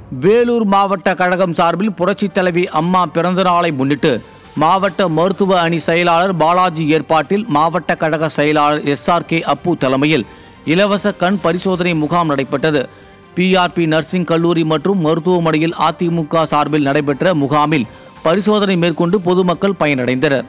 வேலூர் மாவட்ட கழகம் சார்பில் புரட்சித் தலைவி அம்மா பிறந்த நாளை முன்னிட்டு மாவட்ட மருத்துவ அணி செயலாளர் பாலாஜி ஏற்பாட்டில் மாவட்ட கழக செயலாளர் எஸ்ஆர்கே அப்பு தலைமையில் இலவச கண் பரிசோதனை முகாம் நடைபெற்றது பிஆர்பி நர்சிங் கல்லூரி மற்றும் மருத்துவமனையில் அதிமுக சார்பில் நடைபெற்ற முகாமில் பரிசோதனை மேற்கொண்டு பொதுமக்கள் பயனடைந்தனர்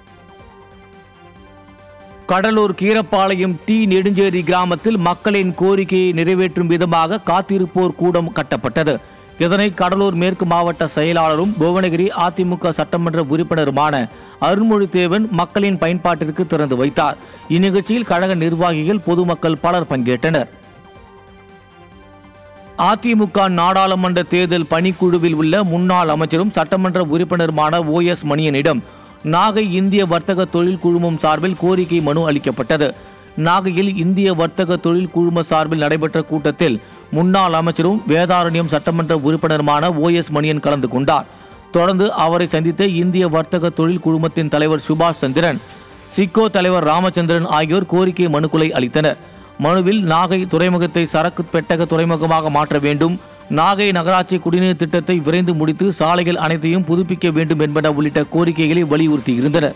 கடலூர் கீரப்பாளையம் டி நெடுஞ்சேரி கிராமத்தில் மக்களின் கோரிக்கையை நிறைவேற்றும் விதமாக காத்திருப்போர் கூடம் கட்டப்பட்டது இதனை கடலூர் மேற்கு மாவட்ட செயலாளரும் புவனகிரி அதிமுக சட்டமன்ற உறுப்பினருமான அருள்மொழித்தேவன் மக்களின் பயன்பாட்டிற்கு திறந்து வைத்தார் இந்நிகழ்ச்சியில் கழக நிர்வாகிகள் பொதுமக்கள் பலர் பங்கேற்றனர் அதிமுக நாடாளுமன்ற தேர்தல் பணிக்குழுவில் உள்ள முன்னாள் அமைச்சரும் சட்டமன்ற உறுப்பினருமான ஓ எஸ் மணியனிடம் நாகை இந்திய வர்த்தக தொழில் குழுமம் சார்பில் கோரிக்கை மனு அளிக்கப்பட்டது நாகையில் இந்திய வர்த்தக தொழில் குழும சார்பில் நடைபெற்ற கூட்டத்தில் முன்னாள் அமைச்சரும் வேதாரண்யம் சட்டமன்ற உறுப்பினருமான ஓ எஸ் மணியன் கலந்து கொண்டார் தொடர்ந்து அவரை சந்தித்த இந்திய வர்த்தக தொழில் குழுமத்தின் தலைவர் சுபாஷ் சந்திரன் சிக்கோ தலைவர் ராமச்சந்திரன் ஆகியோர் கோரிக்கை மனுக்களை அளித்தனர் மனுவில் நாகை துறைமுகத்தை சரக்கு பெட்டக துறைமுகமாக மாற்ற வேண்டும் நாகை நகராட்சி குடிநீர் திட்டத்தை விரைந்து முடித்து சாலைகள் அனைத்தையும் புதுப்பிக்க வேண்டும் என்பன உள்ளிட்ட கோரிக்கைகளை வலியுறுத்தியிருந்தனர்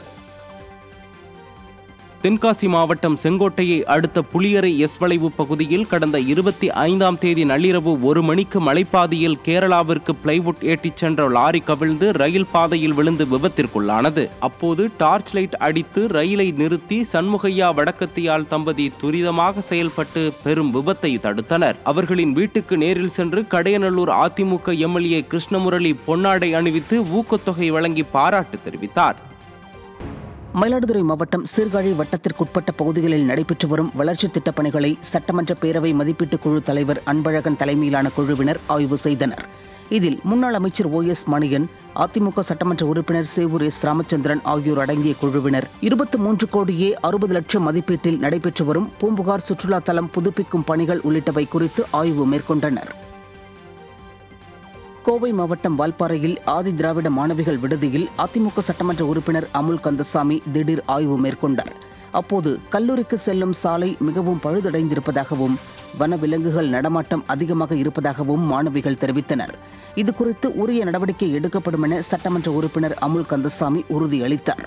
தென்காசி மாவட்டம் செங்கோட்டையை அடுத்த புளியரை எஸ் வளைவு பகுதியில் கடந்த இருபத்தி ஐந்தாம் தேதி நள்ளிரவு ஒரு மணிக்கு மலைப்பாதையில் கேரளாவிற்கு பிளைவுட் ஏற்றிச் சென்ற லாரி கவிழ்ந்து ரயில் பாதையில் விழுந்து விபத்திற்குள்ளானது அப்போது டார்ச் லைட் அடித்து ரயிலை நிறுத்தி சண்முகையா வடக்கத்தியால் தம்பதி துரிதமாக செயல்பட்டு பெரும் விபத்தை தடுத்தனர் அவர்களின் வீட்டுக்கு நேரில் சென்று கடையநல்லூர் அதிமுக எம்எல்ஏ கிருஷ்ணமுரளி பொன்னாடை அணிவித்து ஊக்கத்தொகை வழங்கி பாராட்டு தெரிவித்தார் மயிலாடுதுறை மாவட்டம் சீர்காழி வட்டத்திற்குட்பட்ட பகுதிகளில் நடைபெற்று வரும் வளர்ச்சித் திட்டப் பணிகளை சட்டமன்ற பேரவை மதிப்பீட்டுக் குழு தலைவர் அன்பழகன் தலைமையிலான குழுவினர் ஆய்வு செய்தனர் இதில் முன்னாள் அமைச்சர் ஓ எஸ் மணியன் அதிமுக சட்டமன்ற உறுப்பினர் சேவூர் எஸ் ராமச்சந்திரன் ஆகியோர் அடங்கிய குழுவினர் இருபத்தி மூன்று கோடியே அறுபது லட்சம் மதிப்பீட்டில் நடைபெற்று வரும் பூம்புகார் சுற்றுலா தலம் புதுப்பிக்கும் பணிகள் உள்ளிட்டவை குறித்து ஆய்வு மேற்கொண்டனர் கோவை மாவட்டம் வால்பாறையில் ஆதி திராவிட மாணவிகள் விடுதியில் அதிமுக சட்டமன்ற உறுப்பினர் அமுல் கந்தசாமி திடீர் ஆய்வு மேற்கொண்டார் அப்போது கல்லூரிக்கு செல்லும் சாலை மிகவும் பழுதடைந்திருப்பதாகவும் வனவிலங்குகள் நடமாட்டம் அதிகமாக இருப்பதாகவும் மாணவிகள் தெரிவித்தனர் இதுகுறித்து உரிய நடவடிக்கை எடுக்கப்படும் என சட்டமன்ற உறுப்பினர் அமுல் கந்தசாமி உறுதியளித்தார்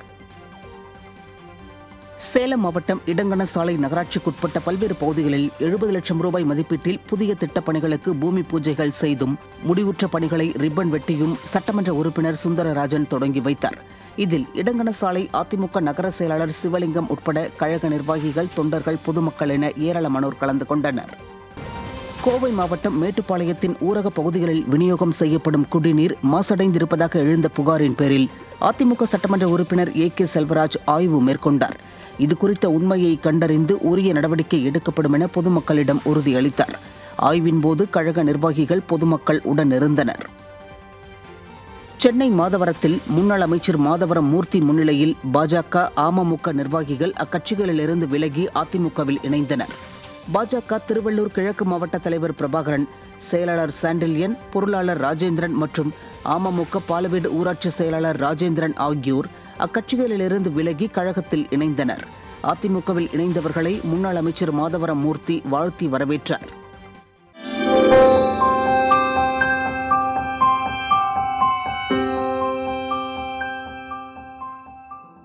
சேலம் மாவட்டம் இடங்கன சாலை நகராட்சிக்குட்பட்ட பல்வேறு பகுதிகளில் எழுபது லட்சம் ரூபாய் மதிப்பீட்டில் புதிய திட்டப் பணிகளுக்கு பூமி பூஜைகள் செய்தும் முடிவுற்ற பணிகளை ரிப்பன் வெட்டியும் சட்டமன்ற உறுப்பினர் சுந்தரராஜன் தொடங்கி வைத்தார் இதில் இடங்கன சாலை அதிமுக நகர செயலாளர் சிவலிங்கம் உட்பட கழக நிர்வாகிகள் தொண்டர்கள் பொதுமக்கள் என ஏராளமானோர் கலந்து கொண்டனர் கோவை மாவட்டம் மேட்டுப்பாளையத்தின் ஊரக பகுதிகளில் விநியோகம் செய்யப்படும் குடிநீர் மாசடைந்திருப்பதாக எழுந்த புகாரின் பேரில் அதிமுக சட்டமன்ற உறுப்பினர் ஏ கே செல்வராஜ் ஆய்வு மேற்கொண்டார் இதுகுறித்த உண்மையை கண்டறிந்து உரிய நடவடிக்கை எடுக்கப்படும் என பொதுமக்களிடம் உறுதியளித்தார் ஆய்வின் போது கழக நிர்வாகிகள் பொதுமக்கள் உடனிருந்தனர் சென்னை மாதவரத்தில் முன்னாள் அமைச்சர் மாதவரம் மூர்த்தி முன்னிலையில் பாஜக அமமுக நிர்வாகிகள் அக்கட்சிகளிலிருந்து விலகி அதிமுகவில் இணைந்தனர் பாஜக திருவள்ளூர் கிழக்கு மாவட்ட தலைவர் பிரபாகரன் செயலாளர் சாண்டில்யன் பொருளாளர் ராஜேந்திரன் மற்றும் அமமுக பாலவீடு ஊராட்சி செயலாளர் ராஜேந்திரன் ஆகியோர் அக்கட்சிகளிலிருந்து விலகி கழகத்தில் இணைந்தனர் அதிமுகவில் இணைந்தவர்களை முன்னாள் அமைச்சர் மாதவரம் மூர்த்தி வாழ்த்தி வரவேற்றார்